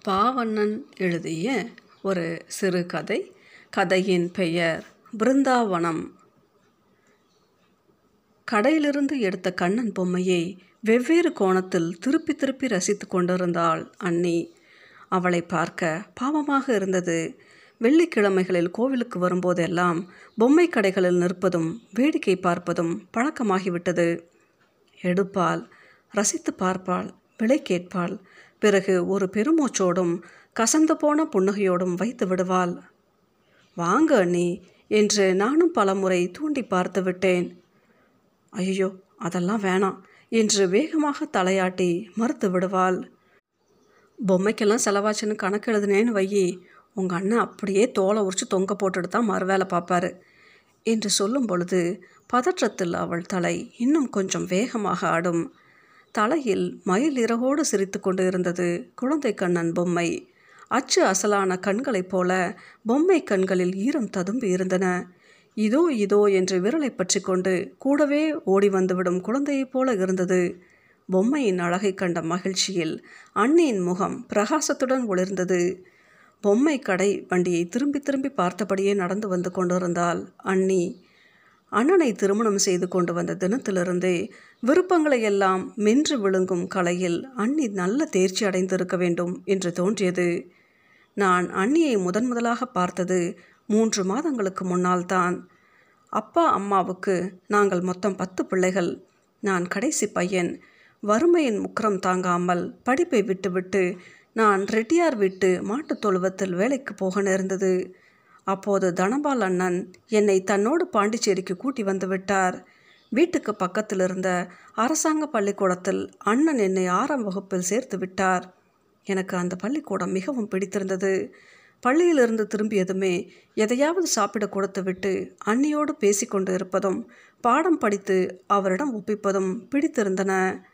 பாவண்ணன் எழுதிய ஒரு சிறுகதை கதையின் பெயர் பிருந்தாவனம் கடையிலிருந்து எடுத்த கண்ணன் பொம்மையை வெவ்வேறு கோணத்தில் திருப்பி திருப்பி ரசித்து கொண்டிருந்தாள் அண்ணி அவளை பார்க்க பாவமாக இருந்தது வெள்ளிக்கிழமைகளில் கோவிலுக்கு வரும்போதெல்லாம் பொம்மை கடைகளில் நிற்பதும் வேடிக்கை பார்ப்பதும் பழக்கமாகிவிட்டது எடுப்பாள் ரசித்து பார்ப்பாள் விலை கேட்பாள் பிறகு ஒரு பெருமூச்சோடும் கசந்து போன புன்னகையோடும் வைத்து விடுவாள் வாங்க அண்ணி என்று நானும் பலமுறை தூண்டி பார்த்து விட்டேன் ஐயோ அதெல்லாம் வேணாம் என்று வேகமாக தலையாட்டி மறுத்து விடுவாள் பொம்மைக்கெல்லாம் செலவாச்சுன்னு கணக்கு எழுதுனேன்னு வையி உங்கள் அண்ணன் அப்படியே தோலை உரிச்சு தொங்க போட்டுட்டு தான் மறுவேலை பார்ப்பாரு என்று சொல்லும் பொழுது பதற்றத்தில் அவள் தலை இன்னும் கொஞ்சம் வேகமாக ஆடும் தலையில் மயில் இறகோடு சிரித்து கொண்டு இருந்தது குழந்தை கண்ணன் பொம்மை அச்சு அசலான கண்களைப் போல பொம்மை கண்களில் ஈரம் ததும்பி இருந்தன இதோ இதோ என்று விரலை பற்றி கொண்டு கூடவே ஓடி வந்துவிடும் குழந்தையைப் போல இருந்தது பொம்மையின் அழகை கண்ட மகிழ்ச்சியில் அண்ணியின் முகம் பிரகாசத்துடன் ஒளிர்ந்தது பொம்மை கடை வண்டியை திரும்பி திரும்பி பார்த்தபடியே நடந்து வந்து கொண்டிருந்தாள் அண்ணி அண்ணனை திருமணம் செய்து கொண்டு வந்த தினத்திலிருந்தே விருப்பங்களை எல்லாம் மென்று விழுங்கும் கலையில் அண்ணி நல்ல தேர்ச்சி அடைந்திருக்க வேண்டும் என்று தோன்றியது நான் அண்ணியை முதன் முதலாக பார்த்தது மூன்று மாதங்களுக்கு முன்னால் தான் அப்பா அம்மாவுக்கு நாங்கள் மொத்தம் பத்து பிள்ளைகள் நான் கடைசி பையன் வறுமையின் முக்கரம் தாங்காமல் படிப்பை விட்டுவிட்டு நான் ரெட்டியார் வீட்டு மாட்டுத் தொழுவத்தில் வேலைக்கு போக நேர்ந்தது அப்போது தனபால் அண்ணன் என்னை தன்னோடு பாண்டிச்சேரிக்கு கூட்டி வந்து விட்டார் வீட்டுக்கு பக்கத்தில் இருந்த அரசாங்க பள்ளிக்கூடத்தில் அண்ணன் என்னை ஆறாம் வகுப்பில் சேர்த்து விட்டார் எனக்கு அந்த பள்ளிக்கூடம் மிகவும் பிடித்திருந்தது பள்ளியிலிருந்து திரும்பியதுமே எதையாவது சாப்பிட கொடுத்து விட்டு அண்ணியோடு பேசிக்கொண்டு இருப்பதும் பாடம் படித்து அவரிடம் ஒப்பிப்பதும் பிடித்திருந்தன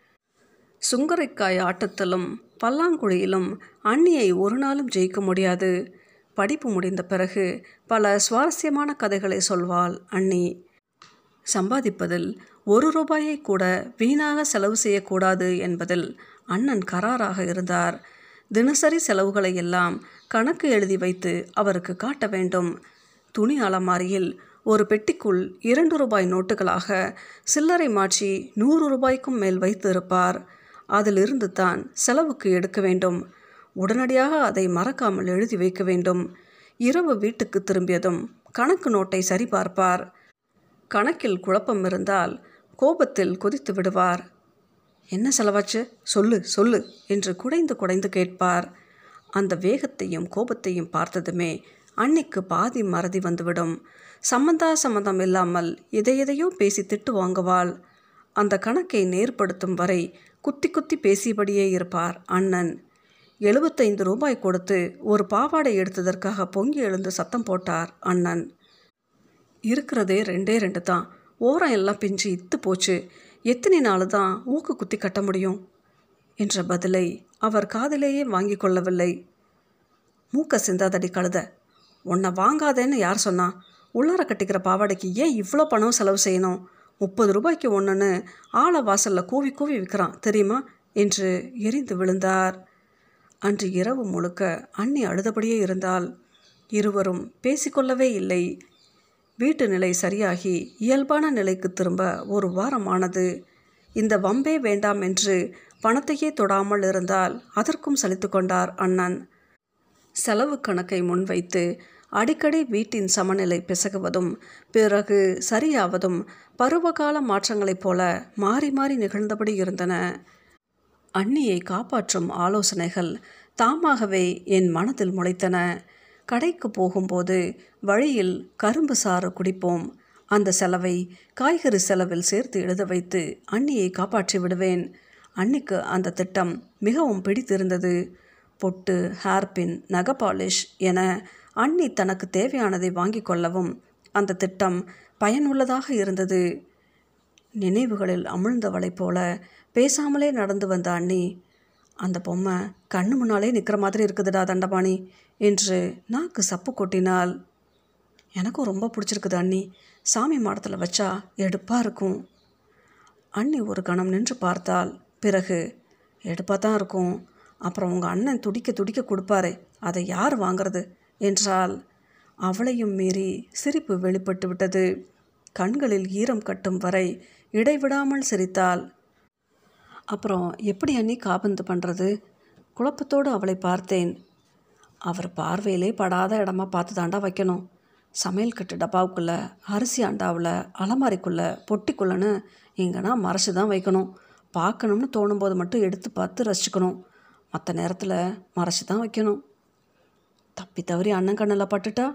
சுங்கரைக்காய் ஆட்டத்திலும் பல்லாங்குழியிலும் அண்ணியை ஒரு நாளும் ஜெயிக்க முடியாது படிப்பு முடிந்த பிறகு பல சுவாரஸ்யமான கதைகளை சொல்வாள் அண்ணி சம்பாதிப்பதில் ஒரு ரூபாயை கூட வீணாக செலவு செய்யக்கூடாது என்பதில் அண்ணன் கராராக இருந்தார் தினசரி செலவுகளை எல்லாம் கணக்கு எழுதி வைத்து அவருக்கு காட்ட வேண்டும் துணி அலமாரியில் ஒரு பெட்டிக்குள் இரண்டு ரூபாய் நோட்டுகளாக சில்லறை மாற்றி நூறு ரூபாய்க்கும் மேல் வைத்து இருப்பார் அதிலிருந்து தான் செலவுக்கு எடுக்க வேண்டும் உடனடியாக அதை மறக்காமல் எழுதி வைக்க வேண்டும் இரவு வீட்டுக்கு திரும்பியதும் கணக்கு நோட்டை சரிபார்ப்பார் கணக்கில் குழப்பம் இருந்தால் கோபத்தில் கொதித்து விடுவார் என்ன செலவாச்சு சொல்லு சொல்லு என்று குடைந்து குடைந்து கேட்பார் அந்த வேகத்தையும் கோபத்தையும் பார்த்ததுமே அன்னிக்கு பாதி மறதி வந்துவிடும் சம்மந்தா சம்மந்தம் இல்லாமல் எதை எதையோ பேசி திட்டு வாங்குவாள் அந்த கணக்கை நேர்படுத்தும் வரை குத்தி குத்தி பேசியபடியே இருப்பார் அண்ணன் எழுபத்தைந்து ரூபாய் கொடுத்து ஒரு பாவாடை எடுத்ததற்காக பொங்கி எழுந்து சத்தம் போட்டார் அண்ணன் இருக்கிறதே ரெண்டே ரெண்டு தான் ஓரம் எல்லாம் பிஞ்சு இத்து போச்சு எத்தனை நாள் தான் ஊக்கு குத்தி கட்ட முடியும் என்ற பதிலை அவர் காதிலேயே வாங்கி கொள்ளவில்லை மூக்க சிந்தாதடி கழுத உன்னை வாங்காதேன்னு யார் சொன்னா உள்ளார கட்டிக்கிற பாவாடைக்கு ஏன் இவ்வளோ பணம் செலவு செய்யணும் முப்பது ரூபாய்க்கு ஒன்றுன்னு ஆள வாசலில் கூவி கூவி விற்கிறான் தெரியுமா என்று எரிந்து விழுந்தார் அன்று இரவு முழுக்க அண்ணி அழுதபடியே இருந்தால் இருவரும் பேசிக்கொள்ளவே இல்லை வீட்டு நிலை சரியாகி இயல்பான நிலைக்கு திரும்ப ஒரு வாரம் ஆனது இந்த வம்பே வேண்டாம் என்று பணத்தையே தொடாமல் இருந்தால் அதற்கும் சலித்து கொண்டார் அண்ணன் செலவு கணக்கை முன்வைத்து அடிக்கடி வீட்டின் சமநிலை பிசகுவதும் பிறகு சரியாவதும் பருவகால மாற்றங்களைப் போல மாறி மாறி நிகழ்ந்தபடி இருந்தன அண்ணியை காப்பாற்றும் ஆலோசனைகள் தாமாகவே என் மனதில் முளைத்தன கடைக்கு போகும்போது வழியில் கரும்பு சாறு குடிப்போம் அந்த செலவை காய்கறி செலவில் சேர்த்து எழுத வைத்து அண்ணியை காப்பாற்றி விடுவேன் அன்னிக்கு அந்த திட்டம் மிகவும் பிடித்திருந்தது பொட்டு ஹேர்பின் நகை பாலிஷ் என அண்ணி தனக்கு தேவையானதை வாங்கி கொள்ளவும் அந்த திட்டம் பயனுள்ளதாக இருந்தது நினைவுகளில் அமிழ்ந்தவளைப் போல பேசாமலே நடந்து வந்த அண்ணி அந்த பொம்மை கண்ணு முன்னாலே நிற்கிற மாதிரி இருக்குதுடா தண்டபாணி என்று நாக்கு சப்பு கொட்டினாள் எனக்கும் ரொம்ப பிடிச்சிருக்குது அண்ணி சாமி மாடத்தில் வச்சா எடுப்பாக இருக்கும் அண்ணி ஒரு கணம் நின்று பார்த்தால் பிறகு எடுப்பாக தான் இருக்கும் அப்புறம் உங்கள் அண்ணன் துடிக்க துடிக்க கொடுப்பாரு அதை யார் வாங்கிறது என்றால் அவளையும் மீறி சிரிப்பு வெளிப்பட்டு விட்டது கண்களில் ஈரம் கட்டும் வரை இடைவிடாமல் சிரித்தாள் அப்புறம் எப்படி அண்ணி காபந்து பண்ணுறது குழப்பத்தோடு அவளை பார்த்தேன் அவர் பார்வையிலே படாத இடமா பார்த்து தாண்டா வைக்கணும் சமையல் கட்டு டப்பாவுக்குள்ளே அரிசி அண்டாவில் அலமாரிக்குள்ளே பொட்டிக்குள்ளேன்னு எங்கன்னா மறைச்சி தான் வைக்கணும் பார்க்கணும்னு தோணும்போது மட்டும் எடுத்து பார்த்து ரசிச்சுக்கணும் மற்ற நேரத்தில் மறைச்சி தான் வைக்கணும் தப்பி தவறி அண்ணன் கண்ணில் பட்டுட்டா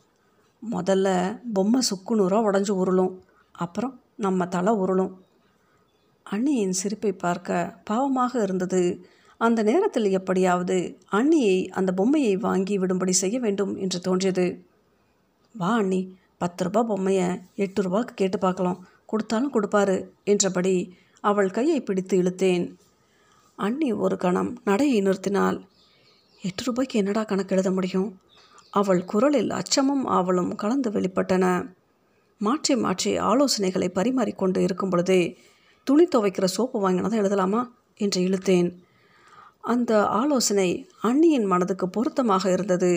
முதல்ல பொம்மை சுக்குநூறாக உடஞ்சி உருளும் அப்புறம் நம்ம தலை உருளும் அண்ணியின் சிரிப்பை பார்க்க பாவமாக இருந்தது அந்த நேரத்தில் எப்படியாவது அண்ணியை அந்த பொம்மையை வாங்கி விடும்படி செய்ய வேண்டும் என்று தோன்றியது வா அண்ணி பத்து ரூபா பொம்மையை எட்டு ரூபாய்க்கு கேட்டு பார்க்கலாம் கொடுத்தாலும் கொடுப்பாரு என்றபடி அவள் கையை பிடித்து இழுத்தேன் அண்ணி ஒரு கணம் நடையை நிறுத்தினாள் எட்டு ரூபாய்க்கு என்னடா கணக்கு எழுத முடியும் அவள் குரலில் அச்சமும் ஆவலும் கலந்து வெளிப்பட்டன மாற்றி மாற்றி ஆலோசனைகளை பரிமாறிக்கொண்டு இருக்கும் பொழுதே துணி துவைக்கிற சோப்பு வாங்கினதை எழுதலாமா என்று இழுத்தேன் அந்த ஆலோசனை அண்ணியின் மனதுக்கு பொருத்தமாக இருந்தது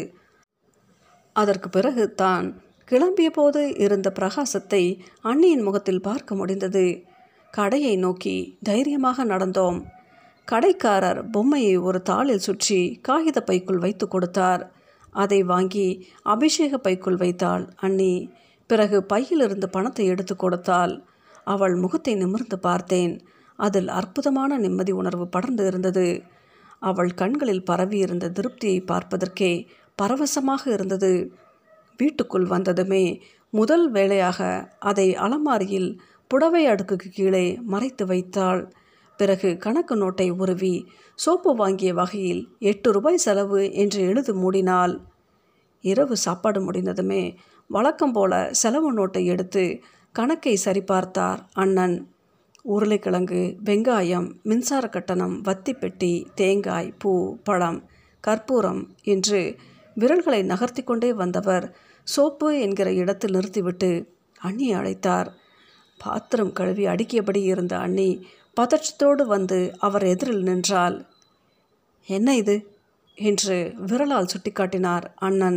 அதற்கு பிறகு தான் கிளம்பிய போது இருந்த பிரகாசத்தை அண்ணியின் முகத்தில் பார்க்க முடிந்தது கடையை நோக்கி தைரியமாக நடந்தோம் கடைக்காரர் பொம்மையை ஒரு தாளில் சுற்றி காகித பைக்குள் வைத்து கொடுத்தார் அதை வாங்கி அபிஷேக பைக்குள் வைத்தாள் அண்ணி பிறகு பையிலிருந்து பணத்தை எடுத்து கொடுத்தாள் அவள் முகத்தை நிமிர்ந்து பார்த்தேன் அதில் அற்புதமான நிம்மதி உணர்வு படர்ந்து இருந்தது அவள் கண்களில் பரவி இருந்த திருப்தியை பார்ப்பதற்கே பரவசமாக இருந்தது வீட்டுக்குள் வந்ததுமே முதல் வேளையாக அதை அலமாரியில் புடவை அடுக்குக்கு கீழே மறைத்து வைத்தாள் பிறகு கணக்கு நோட்டை உருவி சோப்பு வாங்கிய வகையில் எட்டு ரூபாய் செலவு என்று எழுது மூடினாள் இரவு சாப்பாடு முடிந்ததுமே வழக்கம் போல செலவு நோட்டை எடுத்து கணக்கை சரிபார்த்தார் அண்ணன் உருளைக்கிழங்கு வெங்காயம் மின்சார கட்டணம் வத்திப்பெட்டி தேங்காய் பூ பழம் கற்பூரம் என்று விரல்களை நகர்த்தி கொண்டே வந்தவர் சோப்பு என்கிற இடத்தில் நிறுத்திவிட்டு அண்ணி அழைத்தார் பாத்திரம் கழுவி அடுக்கியபடி இருந்த அண்ணி பதற்றத்தோடு வந்து அவர் எதிரில் நின்றாள் என்ன இது என்று விரலால் சுட்டிக்காட்டினார் அண்ணன்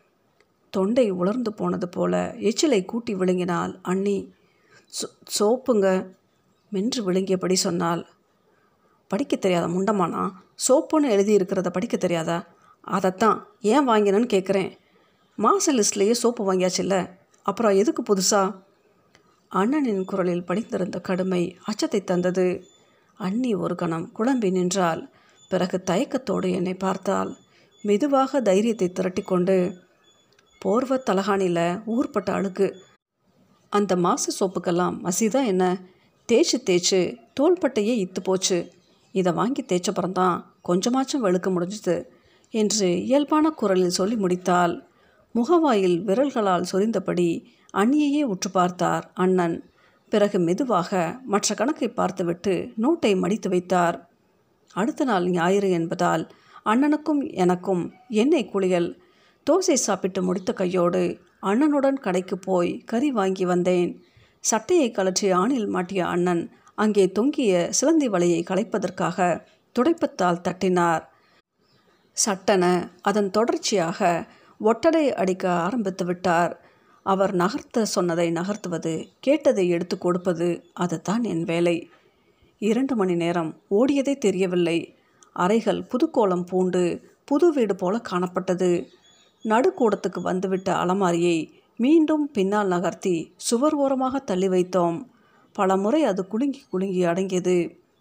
தொண்டை உலர்ந்து போனது போல எச்சிலை கூட்டி விழுங்கினாள் அண்ணி சோ சோப்புங்க மென்று விழுங்கியபடி சொன்னாள் படிக்க தெரியாத முண்டமானா சோப்புன்னு எழுதியிருக்கிறத படிக்க தெரியாதா அதைத்தான் ஏன் வாங்கினேன்னு கேட்குறேன் மாச லிஸ்ட்லேயே சோப்பு வாங்கியாச்சுல்ல அப்புறம் எதுக்கு புதுசா அண்ணனின் குரலில் படிந்திருந்த கடுமை அச்சத்தை தந்தது அண்ணி ஒரு கணம் குழம்பி நின்றாள் பிறகு தயக்கத்தோடு என்னை பார்த்தாள் மெதுவாக தைரியத்தை திரட்டிக்கொண்டு போர்வ தலகாணியில் ஊர்பட்ட அழுக்கு அந்த மாச சோப்புக்கெல்லாம் மசிதா என்ன தேய்ச்சி தேய்ச்சி தோள்பட்டையே இத்து போச்சு இதை வாங்கி தேய்ச்சப்புறம் தான் கொஞ்சமாச்சும் வெளுக்க முடிஞ்சுது என்று இயல்பான குரலில் சொல்லி முடித்தாள் முகவாயில் விரல்களால் சொரிந்தபடி அண்ணியையே உற்று பார்த்தார் அண்ணன் பிறகு மெதுவாக மற்ற கணக்கை பார்த்துவிட்டு நோட்டை மடித்து வைத்தார் அடுத்த நாள் ஞாயிறு என்பதால் அண்ணனுக்கும் எனக்கும் எண்ணெய் குளியல் தோசை சாப்பிட்டு முடித்த கையோடு அண்ணனுடன் கடைக்கு போய் கறி வாங்கி வந்தேன் சட்டையை கழற்றி ஆணில் மாட்டிய அண்ணன் அங்கே தொங்கிய சிலந்தி வலையை களைப்பதற்காக துடைப்பத்தால் தட்டினார் சட்டென அதன் தொடர்ச்சியாக ஒட்டடை அடிக்க ஆரம்பித்து விட்டார் அவர் நகர்த்த சொன்னதை நகர்த்துவது கேட்டதை எடுத்து கொடுப்பது அதுதான் என் வேலை இரண்டு மணி நேரம் ஓடியதே தெரியவில்லை அறைகள் புதுக்கோலம் பூண்டு புது வீடு போல காணப்பட்டது நடுக்கூடத்துக்கு வந்துவிட்ட அலமாரியை மீண்டும் பின்னால் நகர்த்தி சுவர் ஓரமாக தள்ளி வைத்தோம் பல முறை அது குலுங்கி குலுங்கி அடங்கியது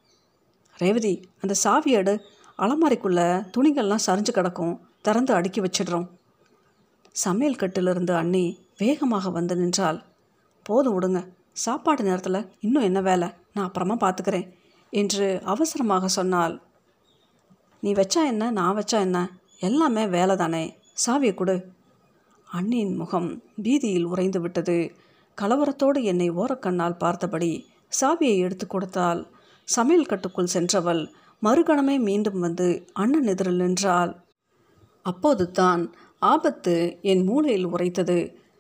ரேவதி அந்த சாவி எடு அலமாரிக்குள்ளே துணிகள்லாம் சரிஞ்சு கிடக்கும் திறந்து அடுக்கி வச்சிடுறோம் சமையல் கட்டிலிருந்து அண்ணி வேகமாக வந்து நின்றால் போதும் விடுங்க சாப்பாடு நேரத்தில் இன்னும் என்ன வேலை நான் அப்புறமா பார்த்துக்கிறேன் என்று அவசரமாக சொன்னாள் நீ வச்சா என்ன நான் வச்சா என்ன எல்லாமே வேலை தானே சாவியை கொடு அண்ணியின் முகம் பீதியில் உறைந்து விட்டது கலவரத்தோடு என்னை ஓரக்கண்ணால் பார்த்தபடி சாவியை எடுத்து கொடுத்தாள் சமையல் கட்டுக்குள் சென்றவள் மறுகணமே மீண்டும் வந்து அண்ணன் எதிரில் நின்றாள் அப்போது தான் ஆபத்து என் மூளையில் உரைத்தது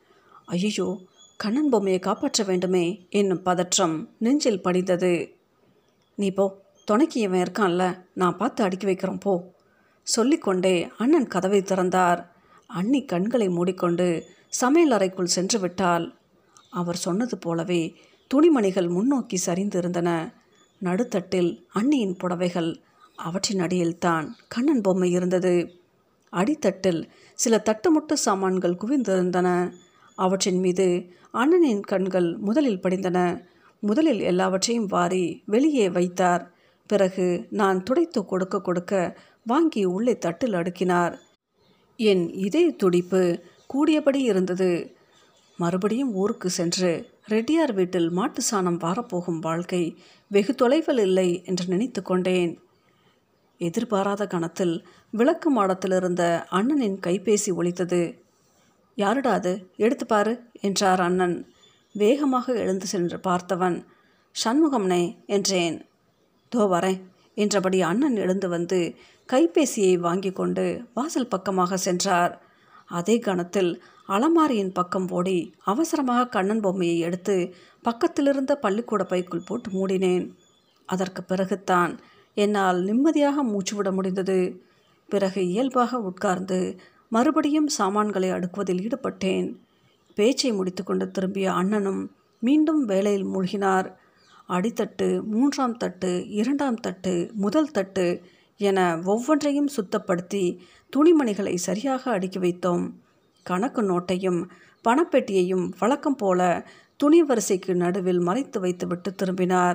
ஐயோ கண்ணன் பொம்மையை காப்பாற்ற வேண்டுமே என்னும் பதற்றம் நெஞ்சில் படிந்தது நீ போ துணைக்கு இவன் இருக்கான்ல நான் பார்த்து அடுக்கி வைக்கிறேன் போ சொல்லிக்கொண்டே அண்ணன் கதவை திறந்தார் அண்ணி கண்களை மூடிக்கொண்டு சமையல் அறைக்குள் சென்று விட்டாள் அவர் சொன்னது போலவே துணிமணிகள் முன்னோக்கி சரிந்திருந்தன நடுத்தட்டில் அண்ணியின் புடவைகள் அவற்றின் அடியில்தான் கண்ணன் பொம்மை இருந்தது அடித்தட்டில் சில தட்டுமுட்டு சாமான்கள் குவிந்திருந்தன அவற்றின் மீது அண்ணனின் கண்கள் முதலில் படிந்தன முதலில் எல்லாவற்றையும் வாரி வெளியே வைத்தார் பிறகு நான் துடைத்து கொடுக்க கொடுக்க வாங்கி உள்ளே தட்டில் அடுக்கினார் என் இதய துடிப்பு கூடியபடி இருந்தது மறுபடியும் ஊருக்கு சென்று ரெட்டியார் வீட்டில் மாட்டு சாணம் வாரப்போகும் வாழ்க்கை வெகு தொலைவில் இல்லை என்று நினைத்து கொண்டேன் எதிர்பாராத கணத்தில் விளக்கு மாடத்தில் இருந்த அண்ணனின் கைபேசி ஒலித்தது யாருடா அது எடுத்து பாரு என்றார் அண்ணன் வேகமாக எழுந்து சென்று பார்த்தவன் சண்முகம்னே என்றேன் தோ வரேன் என்றபடி அண்ணன் எழுந்து வந்து கைபேசியை வாங்கி கொண்டு வாசல் பக்கமாக சென்றார் அதே கணத்தில் அலமாரியின் பக்கம் ஓடி அவசரமாக கண்ணன் பொம்மையை எடுத்து பக்கத்திலிருந்த பள்ளிக்கூட பைக்குள் போட்டு மூடினேன் அதற்கு பிறகுத்தான் என்னால் நிம்மதியாக மூச்சுவிட முடிந்தது பிறகு இயல்பாக உட்கார்ந்து மறுபடியும் சாமான்களை அடுக்குவதில் ஈடுபட்டேன் பேச்சை முடித்துக்கொண்டு திரும்பிய அண்ணனும் மீண்டும் வேலையில் மூழ்கினார் அடித்தட்டு மூன்றாம் தட்டு இரண்டாம் தட்டு முதல் தட்டு என ஒவ்வொன்றையும் சுத்தப்படுத்தி துணிமணிகளை சரியாக அடுக்கி வைத்தோம் கணக்கு நோட்டையும் பணப்பெட்டியையும் வழக்கம் போல துணி வரிசைக்கு நடுவில் மறைத்து வைத்துவிட்டு திரும்பினார்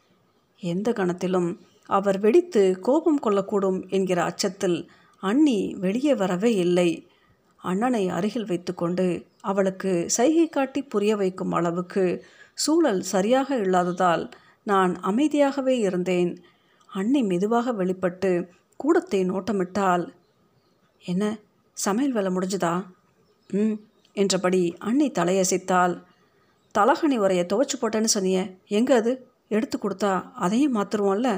எந்த கணத்திலும் அவர் வெடித்து கோபம் கொள்ளக்கூடும் என்கிற அச்சத்தில் அண்ணி வெளியே வரவே இல்லை அண்ணனை அருகில் வைத்துக்கொண்டு அவளுக்கு சைகை காட்டி புரிய வைக்கும் அளவுக்கு சூழல் சரியாக இல்லாததால் நான் அமைதியாகவே இருந்தேன் அண்ணி மெதுவாக வெளிப்பட்டு கூடத்தை நோட்டமிட்டால் என்ன சமையல் வேலை முடிஞ்சுதா ம் என்றபடி அண்ணி தலையசைத்தாள் தலகணி உரையை துவைச்சு போட்டேன்னு சொன்னியே எங்கே அது எடுத்து கொடுத்தா அதையும் மாற்றுருவோம்ல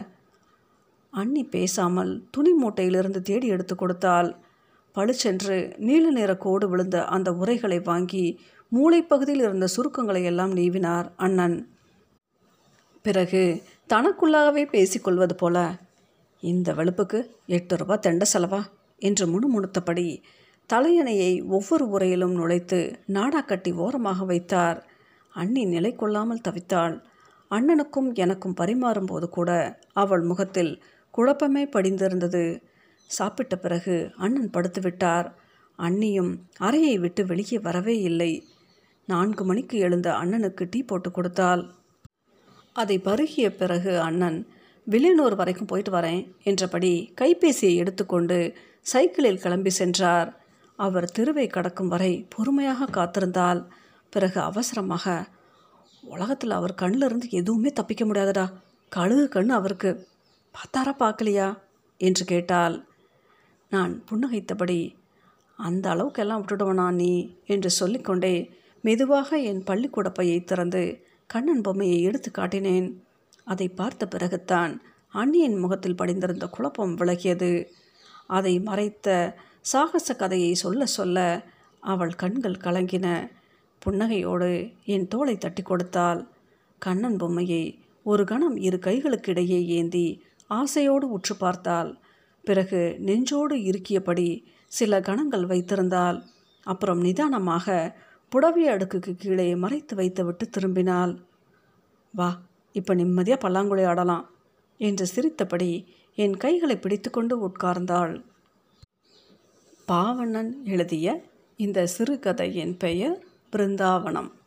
அண்ணி பேசாமல் துணி மூட்டையிலிருந்து தேடி எடுத்து கொடுத்தாள் பளிச்சென்று நீல நிற கோடு விழுந்த அந்த உரைகளை வாங்கி மூளைப்பகுதியில் இருந்த சுருக்கங்களை எல்லாம் நீவினார் அண்ணன் பிறகு தனக்குள்ளாகவே பேசிக்கொள்வது போல இந்த வெளுப்புக்கு எட்டு ரூபா தெண்ட செலவா என்று முணுமுணுத்தபடி தலையணையை ஒவ்வொரு உரையிலும் நுழைத்து நாடா கட்டி ஓரமாக வைத்தார் அண்ணி நிலை கொள்ளாமல் தவித்தாள் அண்ணனுக்கும் எனக்கும் பரிமாறும்போது கூட அவள் முகத்தில் குழப்பமே படிந்திருந்தது சாப்பிட்ட பிறகு அண்ணன் படுத்துவிட்டார் அண்ணியும் அறையை விட்டு வெளியே வரவே இல்லை நான்கு மணிக்கு எழுந்த அண்ணனுக்கு டீ போட்டு கொடுத்தாள் அதை பருகிய பிறகு அண்ணன் வில்லியனூர் வரைக்கும் போயிட்டு வரேன் என்றபடி கைபேசியை எடுத்துக்கொண்டு சைக்கிளில் கிளம்பி சென்றார் அவர் தெருவை கடக்கும் வரை பொறுமையாக காத்திருந்தால் பிறகு அவசரமாக உலகத்தில் அவர் கண்ணில் இருந்து எதுவுமே தப்பிக்க முடியாதடா கழுகு கண்ணு அவருக்கு பார்த்தாரா பார்க்கலையா என்று கேட்டால் நான் புன்னகைத்தபடி அந்த அளவுக்கெல்லாம் விட்டுடுவனா நீ என்று சொல்லிக்கொண்டே மெதுவாக என் பள்ளிக்கூட பையை திறந்து கண்ணன் பொம்மையை எடுத்து காட்டினேன் அதை பார்த்த பிறகுத்தான் அண்ணியின் முகத்தில் படிந்திருந்த குழப்பம் விலகியது அதை மறைத்த சாகச கதையை சொல்ல சொல்ல அவள் கண்கள் கலங்கின புன்னகையோடு என் தோளை தட்டி கொடுத்தாள் கண்ணன் பொம்மையை ஒரு கணம் இரு கைகளுக்கிடையே ஏந்தி ஆசையோடு உற்று பார்த்தாள் பிறகு நெஞ்சோடு இருக்கியபடி சில கணங்கள் வைத்திருந்தாள் அப்புறம் நிதானமாக புடவை அடுக்குக்கு கீழே மறைத்து வைத்துவிட்டு திரும்பினாள் வா இப்போ நிம்மதியாக பல்லாங்குழி ஆடலாம் என்று சிரித்தபடி என் கைகளை பிடித்துக்கொண்டு உட்கார்ந்தாள் பாவண்ணன் எழுதிய இந்த சிறுகதையின் பெயர் பிருந்தாவனம்